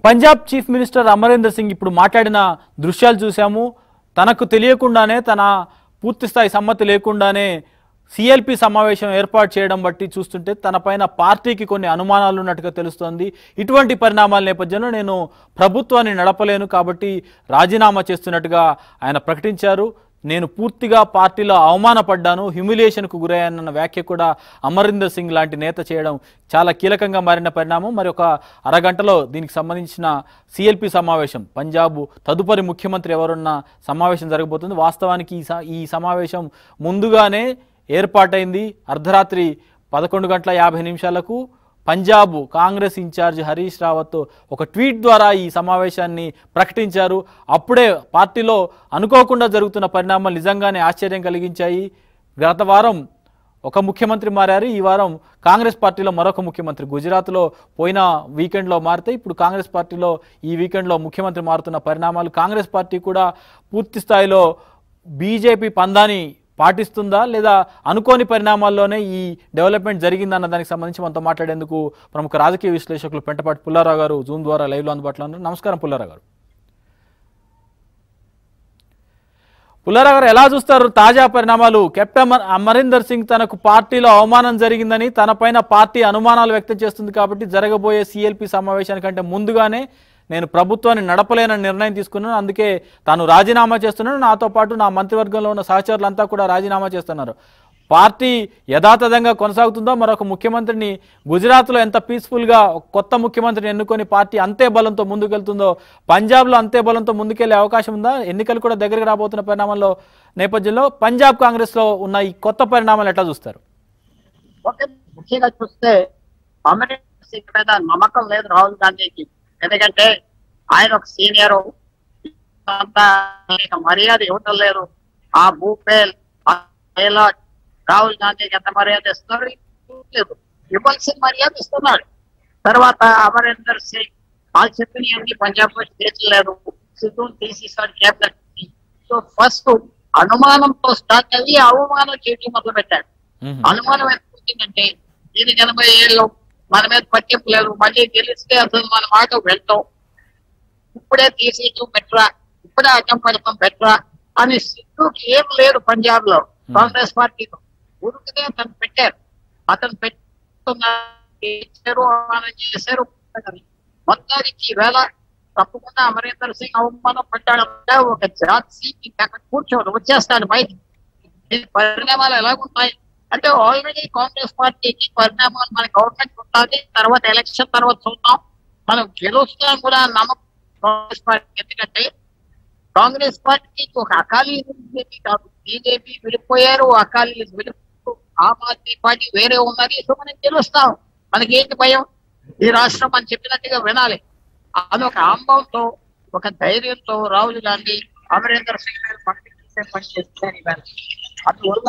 Punjab chief minister Amarinder Singh ఇప్పుడు మాట్లాడిన దృశ్యాలు చూసాము తనకు తెలియకుండానే తన పూర్తిస్థాయి సమ్మతి లేకుండానే సిఎల్పి సమావేశం ఏర్పాటు చేయడం బట్టి చూస్తుంటే తనపైన పార్టీకి కొన్ని అనుమానాలు ఉన్నట్టుగా తెలుస్తోంది ఇటువంటి పరిణామాల నేపథ్యంలో నేను ప్రభుత్వాన్ని నడపలేను కాబట్టి రాజీనామా చేస్తున్నట్టుగా ఆయన ప్రకటించారు నేను పూర్తిగా పార్టీలో అవమానపడ్డాను హ్యూమిలియేషన్కు గురయ్యానన్న వ్యాఖ్య కూడా అమరీందర్ సింగ్ లాంటి నేత చేయడం చాలా కీలకంగా మారిన పరిణామం మరి ఒక అరగంటలో దీనికి సంబంధించిన సిఎల్పి సమావేశం పంజాబ్ తదుపరి ముఖ్యమంత్రి ఎవరున్న సమావేశం జరగబోతుంది వాస్తవానికి ఈ స- ఈ సమావేశం ముందుగానే ఏర్పాటైంది అర్ధరాత్రి పదకొండు గంటల యాభై నిమిషాలకు పంజాబ్ కాంగ్రెస్ ఇన్ఛార్జ్ హరీష్ రావత్ ఒక ట్వీట్ ద్వారా ఈ సమావేశాన్ని ప్రకటించారు అప్పుడే పార్టీలో అనుకోకుండా జరుగుతున్న పరిణామాలు నిజంగానే ఆశ్చర్యం కలిగించాయి గత వారం ఒక ముఖ్యమంత్రి మారారు ఈ వారం కాంగ్రెస్ పార్టీలో మరొక ముఖ్యమంత్రి గుజరాత్లో పోయిన వీకెండ్లో మారితే ఇప్పుడు కాంగ్రెస్ పార్టీలో ఈ వీకెండ్లో ముఖ్యమంత్రి మారుతున్న పరిణామాలు కాంగ్రెస్ పార్టీ కూడా పూర్తి స్థాయిలో బీజేపీ పందాని పాటిస్తుందా లేదా అనుకోని పరిణామాల్లోనే ఈ డెవలప్మెంట్ జరిగిందన్న దానికి సంబంధించి మనతో మాట్లాడేందుకు ప్రముఖ రాజకీయ విశ్లేషకులు పెంటపాటి పుల్లారావు గారు జూమ్ ద్వారా లైవ్లో అందుబాటులో ఉన్నారు నమస్కారం పుల్లారావు గారు పుల్లారావు గారు ఎలా చూస్తారు తాజా పరిణామాలు కెప్టెన్ అమర్- అమరీందర్ సింగ్ తనకు పార్టీలో అవమానం జరిగిందని తనపైన పార్టీ అనుమానాలు వ్యక్తం చేస్తుంది కాబట్టి జరగబోయే సిఎల్పి సమావేశానికంటే ముందుగానే నేను ప్రభుత్వాన్ని నడపలేనని నిర్ణయం తీసుకున్నాను అందుకే తాను రాజీనామా చేస్తున్నాను నాతో పాటు నా మంత్రివర్గంలో ఉన్న సహచరులంతా కూడా రాజీనామా చేస్తున్నారు పార్టీ యథాతథంగా కొనసాగుతుందో మరొక ముఖ్యమంత్రిని గుజరాత్లో ఎంత పీస్ఫుల్గా ఒక కొత్త ముఖ్యమంత్రిని ఎన్నుకొని పార్టీ అంతే బలంతో ముందుకెళ్తుందో పంజాబ్లో అంతే బలంతో ముందుకెళ్లే అవకాశం ఉందా ఎన్నికలు కూడా దగ్గరికి రాబోతున్న పరిణామంలో నేపథ్యంలో పంజాబ్ కాంగ్రెస్లో ఉన్న ఈ కొత్త పరిణామాలు ఎట్లా చూస్తారు ఓకే ముఖ్యంగా చూస్తే అమరీందర్ సింగ్ మీద నమ్మకం లేదు రాహుల్ గాంధీకి ఎందుకంటే ఆయన ఒక సీనియర్ అంతా ఆయనకి మర్యాద ఇవ్వటం లేదు ఆ భూపేల్ ఆ గెహ్లోట్, రాహుల్ గాంధీకి ఎంత మర్యాద ఇస్తున్నారు లేదు ఇవ్వాల్సిన మర్యాద ఇస్తున్నాడు తర్వాత అమరీందర్ సింగ్ వాళ్ళు చెప్పిన అన్ని పంజాబ్ లో చేర్చలేదు సిద్ధు తీసేసాడు క్యాబినెట్ సో ఫస్ట్ అనుమానంతో స్టార్ట్ అయ్యి అవమానం చేయడం మొదలు పెట్టాడు మ్మ్. అనుమానం ఎంత వచ్చిందంటే దీనికి ఎనభై ఏళ్ళు మన మీద పట్టింపు లేదు మళ్ళీ గెలిస్తే అసలు మన మాట వెళ్తాం ఇప్పుడే తీసేయటం బెటరా ఇప్పుడే అడ్డం పడటం బెటరా అని సిద్ధుకి ఏం లేదు పంజాబ్ లో కాంగ్రెస్ పార్టీలో ఊరికనే అతను పెట్టారు అతను పెట్టుకున్న ఇచ్చారు అవమానం చేశారు మొత్తానికి ఈవేళ తప్పకుండా అమరీందర్ సింగ్ అవమానం పడ్డాడంటే ఒక జాత్ సీట్ అక్కడ కూర్చోడు వచ్చేస్తాడు బయటికి ఈ పరిణామాలు ఎలాగుంటాయి అంటే ఆల్రెడీ కాంగ్రెస్ పార్టీకి పరిణామాలు మన గవర్నమెంట్ ఉంటుంది తర్వాత ఎలక్షన్ తర్వాత చూద్దాం మనం గెలుస్తాం కూడా నమ్మకం కాంగ్రెస్ పార్టీ ఎందుకంటే కాంగ్రెస్ పార్టీకి ఒక అకాలీ బీజేపీ కాదు బీజేపీ విడిపోయారు అకాలీ విడిపో ఆమ్ ఆద్మీ పార్టీ వేరే ఉన్నది సో మనం గెలుస్తాం మనకి ఏంటి భయం ఈ రాష్ట్రం మనం చెప్పినట్టుగా వినాలి అదొక ఆంబంతో ఒక ధైర్యంతో రాహుల్ గాంధీ అమరీందర్ సింగ్ మీద పంపించే పని చేస్తున్నారు ఇవాళ అందువల్ల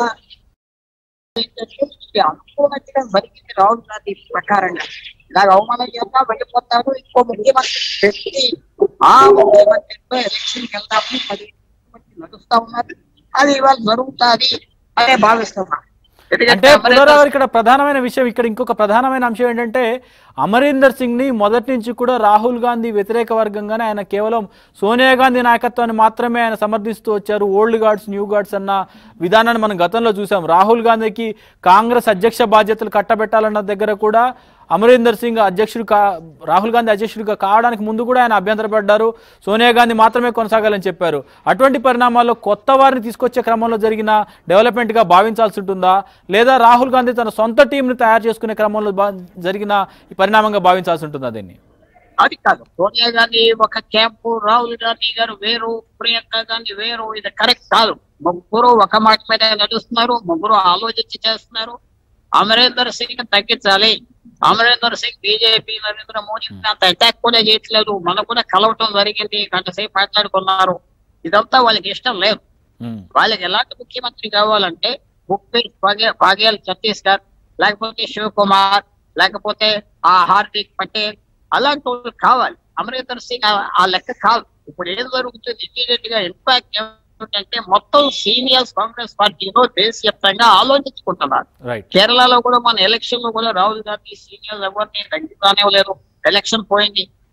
ఏంటంటే ఇది అనుకున్నట్టుగా జరిగింది రాహుల్ గాంధీ ప్రకారంగా ఇలాగ అవమానం చేద్దాం వెళ్ళిపోతారు ఇంకో ముఖ్యమంత్రి పెట్టి ఆ ముఖ్యమంత్రితో ఎలక్షన్ వెళ్దామని పది ముఖ్యమంత్రి నడుస్తా ఉన్నారు అది ఇవాళ జరుగుతుంది అనే భావిస్తున్నా అంటే ఎందుకంటే పుల్లారావు గారు ఇక్కడ ప్రధానమైన విషయం ఇక్కడ ఇంకొక ప్రధానమైన అంశం ఏంటంటే అమరీందర్ సింగ్ ని మొదటి నుంచి కూడా రాహుల్ గాంధీ వ్యతిరేక వర్గంగానే ఆయన కేవలం సోనియా గాంధీ నాయకత్వాన్ని మాత్రమే ఆయన సమర్థిస్తూ వచ్చారు ఓల్డ్ గార్డ్స్ న్యూ గార్డ్స్ అన్న విధానాన్ని మనం గతంలో చూసాం రాహుల్ గాంధీకి కాంగ్రెస్ అధ్యక్ష బాధ్యతలు కట్టబెట్టాలన్న దగ్గర కూడా అమరీందర్ సింగ్ అధ్యక్షుడు కా రాహుల్ గాంధీ అధ్యక్షుడిగా కావడానికి ముందు కూడా ఆయన అభ్యంతరపడ్డారు సోనియా గాంధీ మాత్రమే కొనసాగాలని చెప్పారు అటువంటి పరిణామాల్లో కొత్త వారిని తీసుకొచ్చే క్రమంలో జరిగిన డెవలప్మెంట్గా భావించాల్సి ఉంటుందా లేదా రాహుల్ గాంధీ తన సొంత టీంని తయారు చేసుకునే క్రమంలో బా- జరిగిన ఈ పరిణామంగా భావించాల్సి ఉంటుందా దీన్ని అది కాదు సోనియా గాంధీ ఒక క్యాంపు రాహుల్ గాంధీ గారు వేరు ప్రియాంక గాంధీ వేరు ఇది కరెక్ట్ కాదు ముగ్గురు ఒక మాట మీద నడుస్తున్నారు ముగ్గురు ఆలోచించి చేస్తున్నారు అమరేందర్ సింగ్ తగ్గించాలి అమరేందర్ సింగ్ బీజేపీ నరేంద్ర మోడీ అంత అటాక్ కూడా చేయట్లేదు మనం కూడా కలవటం జరిగింది గంట సేపు మాట్లాడుకున్నారు ఇదంతా వాళ్ళకి ఇష్టం లేదు ఉమ్, వాళ్ళకి ఎలాంటి ముఖ్యమంత్రి కావాలంటే భూపేష్ బాగే- బాఘేల్ ఛత్తీస్గఢ్ లేకపోతే శివకుమార్ లేకపోతే ఆ హార్దిక్ పటేల్ అలాంటి వాళ్ళు కావాలి అమరీందర్ సింగ్ ఆ- ఆ లెక్క కాదు ఇప్పుడు ఏం జరుగుతుంది ఇమీడియట్ గా ఇంపాక్ట్ ఏమిటంటే మొత్తం సీనియర్స్ కాంగ్రెస్ పార్టీలో దేశవ్యాప్తంగా ఆలోచించుకుంటున్నారు రైట్ కేరళలో కూడా మన ఎలక్షన్ లో కూడా రాహుల్ గాంధీ సీనియర్స్ ఎవరిని తగ్గిపోనివ్వలేదు ఎలక్షన్ పోయింది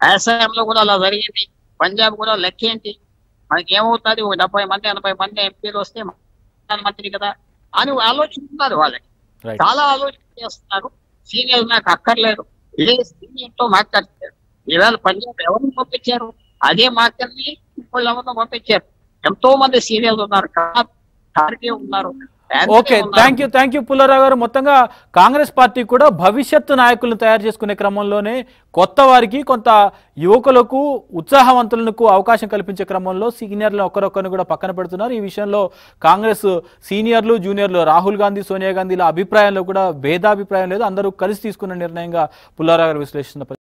అస్సాంలో కూడా అలా జరిగింది పంజాబ్ కూడా లెక్క ఏంటి మనకి ఏమవుతుంది ఒక డెబ్బై మంది ఎనభై మంది ఎంపీలు వస్తే ప్రధానమంత్రి కదా అని ఆలోచిస్తున్నారు వాళ్ళకి రైట్ చాలా ఆలోచన చేస్తున్నారు సీనియర్ నాకు అక్కర్లేదు ఏ సీనియర్ తో మాట్లాడతారు ఈవేళ పంజాబ్ ఎవరిని పంపించారు అదే మాటల్ని వాళ్ళు ఎవరినో పంపించారు ఎంతో మంది సీనియర్లు ఉన్నారు ఖార్గే ఉన్నారు గాంధీ ఓకే ఉన్నారు. Thank you thank you Pullarao garu మొత్తంగా కాంగ్రెస్ పార్టీ కూడా భవిష్యత్తు నాయకులను తయారు చేసుకునే క్రమంలోనే కొత్త వారికి కొంత యువకులకు ఉత్సాహవంతులకు అవకాశం కల్పించే క్రమంలో సీనియర్లు ఒకరొకరిని కూడా పక్కన పెడుతున్నారు ఈ విషయంలో కాంగ్రెస్ సీనియర్లు జూనియర్లు రాహుల్ గాంధీ సోనియా గాంధీల అభిప్రాయంలో కూడా భేదాభిప్రాయం లేదు అందరూ కలిసి తీసుకున్న నిర్ణయంగా పుల్లారావు గారు విశ్లేషిస్తున్న